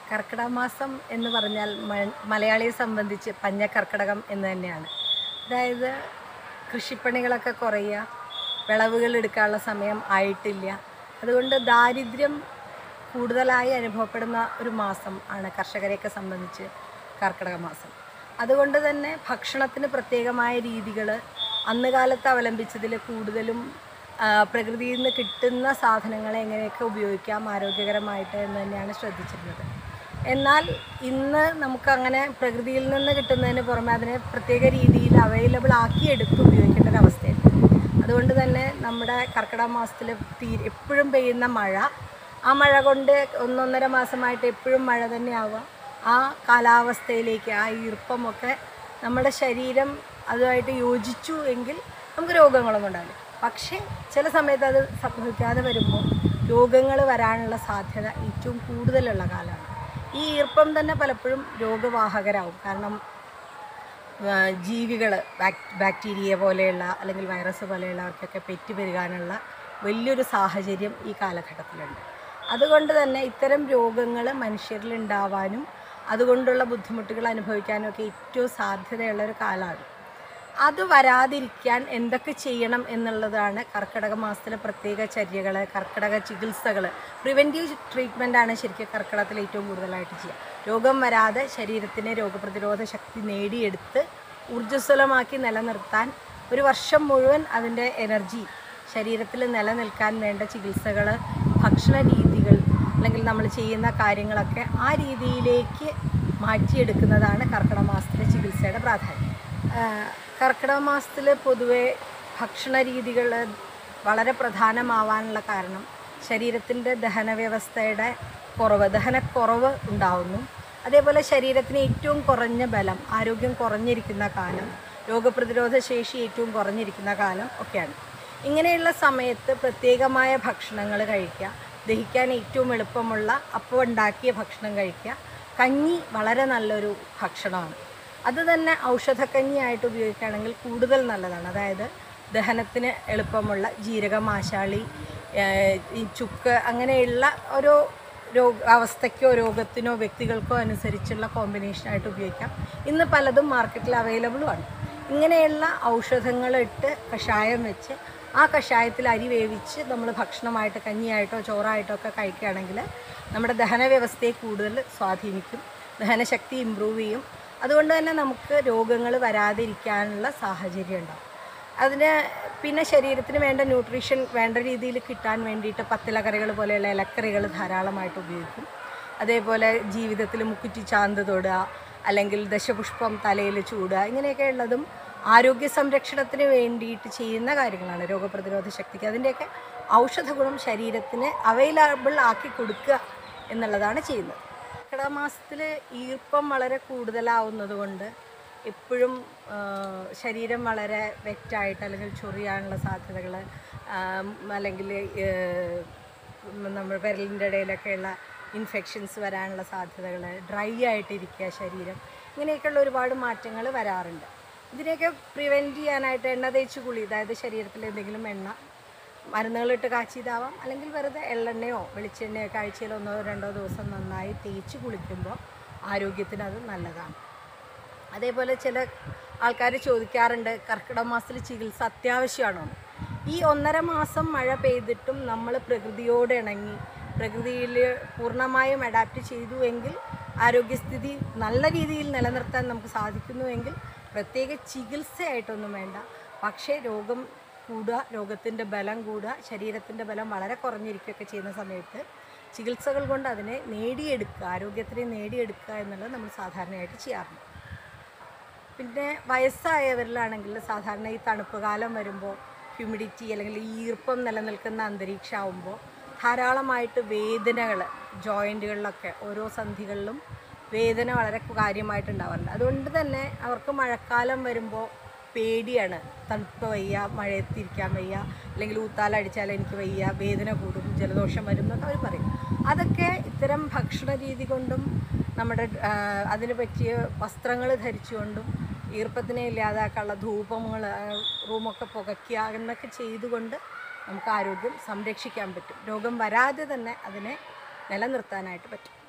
കർക്കിടക മാസം എന്ന് പറഞ്ഞാൽ മ- മലയാളിയെ സംബന്ധിച്ച് പഞ്ഞക്കർക്കിടകം എന്ന് തന്നെയാണ് അതായത് കൃഷിപ്പണികളൊക്കെ കുറയുക വിളവുകൾ എടുക്കാനുള്ള സമയം ആയിട്ടില്ല അതുകൊണ്ട് ദാരിദ്ര്യം കൂടുതലായി അനുഭവപ്പെടുന്ന ഒരു മാസം ആണ് കർഷകരെയൊക്കെ സംബന്ധിച്ച് കർക്കിടക മാസം അതുകൊണ്ട് തന്നെ ഭക്ഷണത്തിന് പ്രത്യേകമായ രീതികൾ അന്ന് കാലത്ത് അവലംബിച്ചതിൽ കൂടുതലും ആ, പ്രകൃതിയിൽ നിന്ന് കിട്ടുന്ന സാധനങ്ങളെ എങ്ങനെയൊക്കെ ഉപയോഗിക്കാം ആരോഗ്യകരമായിട്ട് എന്ന് തന്നെയാണ് ശ്രദ്ധിച്ചിരുന്നത് എന്നാൽ ഇന്ന് നമുക്കങ്ങനെ പ്രകൃതിയിൽ നിന്ന് കിട്ടുന്നതിന് പുറമെ അതിനെ പ്രത്യേക രീതിയിൽ അവൈലബിൾ ആക്കി എടുത്ത് ഉപയോഗിക്കേണ്ട ഒരു അവസ്ഥയുണ്ട് അതുകൊണ്ട് തന്നെ നമ്മുടെ കർക്കിടക മാസത്തിൽ തീരെ എപ്പോഴും പെയ്യുന്ന മഴ ആ മഴ കൊണ്ട് ഒന്നൊന്നര മാസമായിട്ട് എപ്പോഴും മഴ തന്നെയാവുക ആ കാലാവസ്ഥയിലേക്ക് ആ ഈർപ്പമൊക്കെ നമ്മുടെ ശരീരം അതുമായിട്ട് യോജിച്ചു എങ്കിൽ നമുക്ക് രോഗങ്ങളൊന്നും ഉണ്ടാവില്ല പക്ഷേ ചില സമയത്ത് അത് സംഭവിക്കാതെ വരുമ്പോൾ രോഗങ്ങൾ വരാനുള്ള സാധ്യത ഏറ്റവും കൂടുതലുള്ള കാലമാണ് ഈ ഈർപ്പം തന്നെ പലപ്പോഴും രോഗവാഹകരാകും കാരണം ജീവികൾ ബാക്ടീരിയ പോലെയുള്ള അല്ലെങ്കിൽ വൈറസ് പോലെയുള്ളവർക്കൊക്കെ പെറ്റുപെരുകാനുള്ള വലിയൊരു സാഹചര്യം ഈ കാലഘട്ടത്തിലുണ്ട് അതുകൊണ്ട് തന്നെ ഇത്തരം രോഗങ്ങൾ മനുഷ്യരിൽ ഉണ്ടാവാനും അതുകൊണ്ടുള്ള ബുദ്ധിമുട്ടുകൾ അനുഭവിക്കാനും ഒക്കെ ഏറ്റവും സാധ്യതയുള്ള ഒരു കാലമാണ് അത് വരാതിരിക്കാൻ എന്തൊക്കെ ചെയ്യണം എന്നുള്ളതാണ് കർക്കിടക മാസത്തിലെ പ്രത്യേക ചര്യകൾ കർക്കിടക ചികിത്സകൾ പ്രിവെൻറ്റീവ് ട്രീറ്റ്മെൻ്റ് ആണ് ശരിക്കും കർക്കിടകത്തിൽ ഏറ്റവും കൂടുതലായിട്ട് ചെയ്യുക രോഗം വരാതെ ശരീരത്തിനെ രോഗപ്രതിരോധ ശക്തി നേടിയെടുത്ത് ഊർജ്ജസ്വലമാക്കി നിലനിർത്താൻ ഒരു വർഷം മുഴുവൻ അതിൻ്റെ എനർജി ശരീരത്തിൽ നിലനിൽക്കാൻ വേണ്ട ചികിത്സകൾ ഭക്ഷണ രീതികൾ അല്ലെങ്കിൽ നമ്മൾ ചെയ്യുന്ന കാര്യങ്ങളൊക്കെ ആ രീതിയിലേക്ക് മാറ്റിയെടുക്കുന്നതാണ് കർക്കിടക മാസത്തിലെ ചികിത്സയുടെ പ്രാധാന്യം ആഹ് കർക്കിടക മാസത്തിൽ പൊതുവെ ഭക്ഷണ രീതികൾ വളരെ പ്രധാനമാവാനുള്ള കാരണം ശരീരത്തിൻ്റെ ദഹന വ്യവസ്ഥയുടെ കുറവ് ദഹനക്കുറവ് ഉണ്ടാവുന്നു അതേപോലെ ശരീരത്തിന് ഏറ്റവും കുറഞ്ഞ ബലം ആരോഗ്യം കുറഞ്ഞിരിക്കുന്ന കാലം രോഗപ്രതിരോധ ശേഷി ഏറ്റവും കുറഞ്ഞിരിക്കുന്ന കാലം ഒക്കെയാണ് ഇങ്ങനെയുള്ള സമയത്ത് പ്രത്യേകമായ ഭക്ഷണങ്ങൾ കഴിക്കുക ദഹിക്കാൻ ഏറ്റവും എളുപ്പമുള്ള അപ്പോൾ ഉണ്ടാക്കിയ ഭക്ഷണം കഴിക്കുക കഞ്ഞി വളരെ നല്ലൊരു ഭക്ഷണമാണ് അത് തന്നെ ഔഷധക്കഞ്ഞിയായിട്ട് ഉപയോഗിക്കുകയാണെങ്കിൽ കൂടുതൽ നല്ലതാണ് അതായത് ദഹനത്തിന് എളുപ്പമുള്ള ജീരകം ആശാളി ഏഹ് ഈ ചുക്ക് അങ്ങനെയുള്ള ഓരോ രോഗ അവസ്ഥയ്ക്കോ രോഗത്തിനോ വ്യക്തികൾക്കോ അനുസരിച്ചുള്ള കോമ്പിനേഷനായിട്ട് ഉപയോഗിക്കാം ഇന്ന് പലതും മാർക്കറ്റിൽ അവൈലബിളുമാണ് ഇങ്ങനെയുള്ള ഔഷധങ്ങളിട്ട് കഷായം വെച്ച് ആ കഷായത്തിൽ അരി വേവിച്ച് നമ്മൾ ഭക്ഷണമായിട്ട് കഞ്ഞിയായിട്ടോ ചോറായിട്ടോ ഒക്കെ കഴിക്കുകയാണെങ്കിൽ നമ്മുടെ ദഹന വ്യവസ്ഥയെ കൂടുതൽ സ്വാധീനിക്കും ദഹനശക്തി ഇമ്പ്രൂവ് ചെയ്യും അതുകൊണ്ട് തന്നെ നമുക്ക് രോഗങ്ങൾ വരാതിരിക്കാനുള്ള സാഹചര്യം ഉണ്ടാവും അതിന് പിന്നെ ശരീരത്തിന് വേണ്ട ന്യൂട്രീഷൻ വേണ്ട രീതിയിൽ കിട്ടാൻ വേണ്ടിയിട്ട് പത്തിലക്കറികൾ പോലെയുള്ള ഇലക്കറികൾ ധാരാളമായിട്ട് ഉപയോഗിക്കും അതേപോലെ ജീവിതത്തിൽ മുക്കുറ്റി ചാന്ത് തൊടുക അല്ലെങ്കിൽ ദശപുഷ്പം തലയിൽ ചൂടുക ഇങ്ങനെയൊക്കെ ഉള്ളതും ആരോഗ്യ സംരക്ഷണത്തിന് വേണ്ടിയിട്ട് ചെയ്യുന്ന കാര്യങ്ങളാണ് രോഗപ്രതിരോധ ശക്തിക്ക് അതിൻ്റെയൊക്കെ ഔഷധ ഗുണം ശരീരത്തിന് അവൈലബിൾ ആക്കി കൊടുക്കുക എന്നുള്ളതാണ് ചെയ്യുന്നത് കർക്കിടക മാസത്തിൽ ഈർപ്പം വളരെ കൂടുതലാവുന്നത് കൊണ്ട് എപ്പോഴും ആ, ശരീരം വളരെ വെറ്റായിട്ട് അല്ലെങ്കിൽ ചൊറിയാനുള്ള സാധ്യതകൾ അല്ലെങ്കിൽ നമ്മൾ വിരലിൻ്റെ ഇടയിലൊക്കെയുള്ള ഇൻഫെക്ഷൻസ് വരാനുള്ള സാധ്യതകൾ ഡ്രൈ ആയിട്ടിരിക്കുക ശരീരം ഇങ്ങനെയൊക്കെയുള്ള ഒരുപാട് മാറ്റങ്ങൾ വരാറുണ്ട് ഇതിനെയൊക്കെ പ്രിവെൻറ്റ് ചെയ്യാനായിട്ട് എണ്ണ തേച്ച് കുളി അതായത് ശരീരത്തിൽ എന്തെങ്കിലും എണ്ണ മരുന്നുകളിട്ട് കാച്ചിയതാവാം അല്ലെങ്കിൽ വെറുതെ എള്ളെണ്ണയോ വെളിച്ചെണ്ണയോ ഒക്കെ ആഴ്ചയിൽ ഒന്നോ രണ്ടോ ദിവസം നന്നായി തേച്ച് കുളിക്കുമ്പോൾ ആരോഗ്യത്തിന് അത് നല്ലതാണ് അതേപോലെ ചില ആൾക്കാർ ചോദിക്കാറുണ്ട് കർക്കിടക മാസത്തിൽ ചികിത്സ അത്യാവശ്യമാണോ എന്ന്. ഈ ഒന്നര മാസം മഴ പെയ്തിട്ടും നമ്മൾ പ്രകൃതിയോട് ഇണങ്ങി പ്രകൃതിയിൽ പൂർണ്ണമായും അഡാപ്റ്റ് ചെയ്തു എങ്കിൽ ആരോഗ്യസ്ഥിതി നല്ല രീതിയിൽ നിലനിർത്താൻ നമുക്ക് സാധിക്കുന്നുവെങ്കിൽ പ്രത്യേക ചികിത്സയായിട്ടൊന്നും വേണ്ട പക്ഷേ രോഗം കൂടുക രോഗത്തിൻ്റെ ബലം കൂടുക ശരീരത്തിൻ്റെ ബലം വളരെ കുറഞ്ഞിരിക്കുകയൊക്കെ ചെയ്യുന്ന സമയത്ത് ചികിത്സകൾ കൊണ്ട് അതിനെ നേടിയെടുക്കുക ആരോഗ്യത്തിനെ നേടിയെടുക്കുക എന്നുള്ളത് നമ്മൾ സാധാരണയായിട്ട് ചെയ്യാറുണ്ട് പിന്നെ വയസ്സായവരിലാണെങ്കിൽ സാധാരണ ഈ തണുപ്പ് കാലം വരുമ്പോൾ ഹ്യൂമിഡിറ്റി അല്ലെങ്കിൽ ഈ ഈർപ്പം നിലനിൽക്കുന്ന അന്തരീക്ഷമാകുമ്പോൾ ധാരാളമായിട്ട് വേദനകൾ ജോയിൻറ്റുകളിലൊക്കെ ഓരോ സന്ധികളിലും വേദന വളരെ കാര്യമായിട്ട് ഉണ്ടാവാറുണ്ട് അതുകൊണ്ട് തന്നെ അവർക്ക് മഴക്കാലം വരുമ്പോൾ പേടിയാണ് തണുപ്പ് വയ്യ മഴയത്തിരിക്കാൻ വയ്യ അല്ലെങ്കിൽ ഊത്താലടിച്ചാൽ എനിക്ക് വയ്യ വേദന കൂടും ജലദോഷം വരും എന്നൊക്കെ അവർ പറയും അതൊക്കെ ഇത്തരം ഭക്ഷണ രീതി കൊണ്ടും നമ്മുടെ ആ, അതിന് പറ്റിയ വസ്ത്രങ്ങൾ ധരിച്ചുകൊണ്ടും ഈർപ്പത്തിനെ ഇല്ലാതാക്കാനുള്ള ധൂപങ്ങൾ റൂമൊക്കെ പുകയ്ക്കുക എന്നൊക്കെ ചെയ്തുകൊണ്ട് നമുക്ക് ആരോഗ്യം സംരക്ഷിക്കാൻ പറ്റും രോഗം വരാതെ തന്നെ അതിനെ നിലനിർത്താനായിട്ട് പറ്റും